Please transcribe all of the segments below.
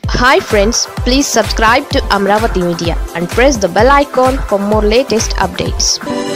hi friends please subscribe to Amaravati media and press the bell icon for more latest updates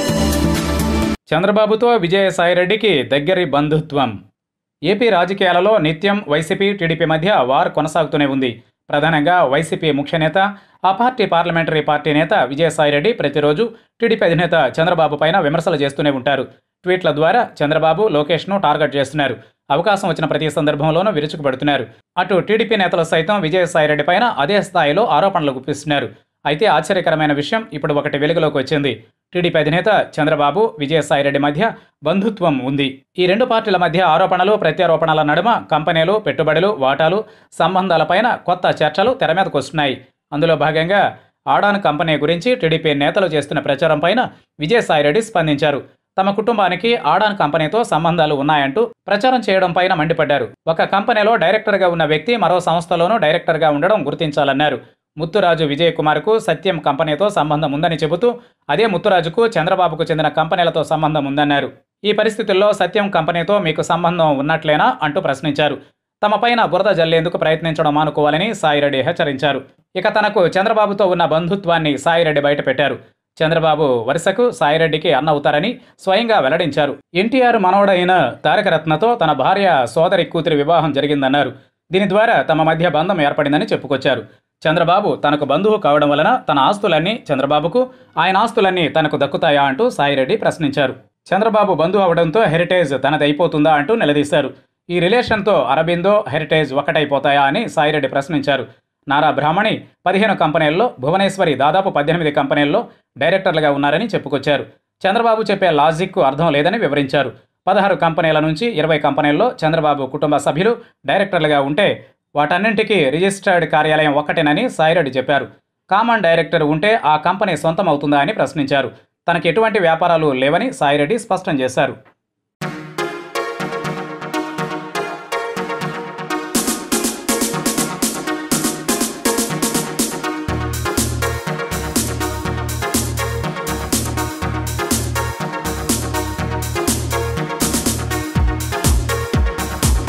చంద్రబాబుతో విజయసాయిరెడ్డికి దగ్గరి బంధుత్వం AP రాజకీయాలలో నిత్యం వైసీపీ టీడీపీ మధ్య వార్ కొనసాగుతూనే ఉంది ప్రధానంగా వైసీపీ ముఖ్య నేత ఆ పార్టీ పార్లమెంటరీ పార్టీ నేత విజయసాయిరెడ్డి ప్రతిరోజు టీడీపీ అధినేత చంద్రబాబు పైన విమర్శలు చేస్తూనే ఉంటారు ట్వీట్ల ద్వారా చంద్రబాబు లోకేష్ను టార్గెట్ చేస్తున్నారు అవకాశం వచ్చిన ప్రతి సందర్భంలోనూ విరుచుకుపడుతున్నారు అటు టీడీపీ నేతలు సైతం విజయసాయిరెడ్డి పైన అదే స్థాయిలో ఆరోపణలు గుప్పిస్తున్నారు అయితే ఆశ్చర్యకరమైన విషయం ఇప్పుడు ఒకటి వెలుగులోకి వచ్చింది టీడీపీ అధినేత చంద్రబాబు విజయసాయిరెడ్డి మధ్య బంధుత్వం ఉంది ఈ రెండు పార్టీల మధ్య ఆరోపణలు ప్రత్యారోపణల నడుమ కంపెనీలు పెట్టుబడులు వాటాలు సంబంధాలపైన కొత్త చర్చలు తెర మీదకు వస్తున్నాయి అందులో భాగంగా ఆడాన్ కంపెనీ గురించి టీడీపీ నేతలు చేస్తున్న ప్రచారం పైన విజయసాయిరెడ్డి స్పందించారు తమ కుటుంబానికి ఆడాన్ కంపెనీతో సంబంధాలు ఉన్నాయంటూ ప్రచారం చేయడం పైన మండిపడ్డారు ఒక కంపెనీలో డైరెక్టర్గా ఉన్న వ్యక్తి మరో సంస్థలోనూ డైరెక్టర్గా ఉండడం గుర్తించాలన్నారు ముత్తురాజు విజయ్ కుమార్కు సత్యం కంపెనీతో సంబంధం ఉందని చెబుతూ అదే ముత్తురాజుకు చంద్రబాబుకు చెందిన కంపెనీలతో సంబంధం ఉందన్నారు ఈ పరిస్థితుల్లో సత్యం కంపెనీతో మీకు సంబంధం ఉన్నట్లేనా అంటూ ప్రశ్నించారు తమపైన బురద జల్లేందుకు ప్రయత్నించడం మానుకోవాలని సాయిరెడ్డి హెచ్చరించారు ఇక తనకు చంద్రబాబుతో ఉన్న బంధుత్వాన్ని సాయిరెడ్డి బయటపెట్టారు చంద్రబాబు వరుసకు సాయిరెడ్డికి అన్న అవుతారని స్వయంగా వెల్లడించారు ఎన్టీఆర్ మనవడైన తారకరత్నతో తన భార్య సోదరి కూతురి వివాహం జరిగిందన్నారు దీని ద్వారా తమ మధ్య బంధం ఏర్పడిందని చెప్పుకొచ్చారు చంద్రబాబు తనకు బంధువు కావడం వలన తన ఆస్తులన్నీ చంద్రబాబుకు ఆయన ఆస్తులన్నీ తనకు దక్కుతాయా అంటూ సాయిరెడ్డి ప్రశ్నించారు చంద్రబాబు బంధువు అవడంతో హెరిటేజ్ తనది అయిపోతుందా అంటూ నిలదీశారు ఈ రిలేషన్తో అరబిందో హెరిటేజ్ ఒకటైపోతాయా అని సాయిరెడ్డి ప్రశ్నించారు నారా బ్రాహ్మణి పదిహేను కంపెనీల్లో భువనేశ్వరి దాదాపు పద్దెనిమిది కంపెనీల్లో డైరెక్టర్లుగా ఉన్నారని చెప్పుకొచ్చారు చంద్రబాబు చెప్పే లాజిక్కు అర్థం లేదని వివరించారు పదహారు కంపెనీల నుంచి ఇరవై కంపెనీల్లో చంద్రబాబు కుటుంబ సభ్యులు డైరెక్టర్లుగా ఉంటే వాటన్నింటికీ రిజిస్టర్డ్ కార్యాలయం ఒక్కటేనని సాయిరెడ్డి చెప్పారు కామన్ డైరెక్టర్ ఉంటే ఆ కంపెనీ సొంతం అవుతుందా అని ప్రశ్నించారు తనకు ఎటువంటి వ్యాపారాలు లేవని సాయిరెడ్డి స్పష్టం చేశారు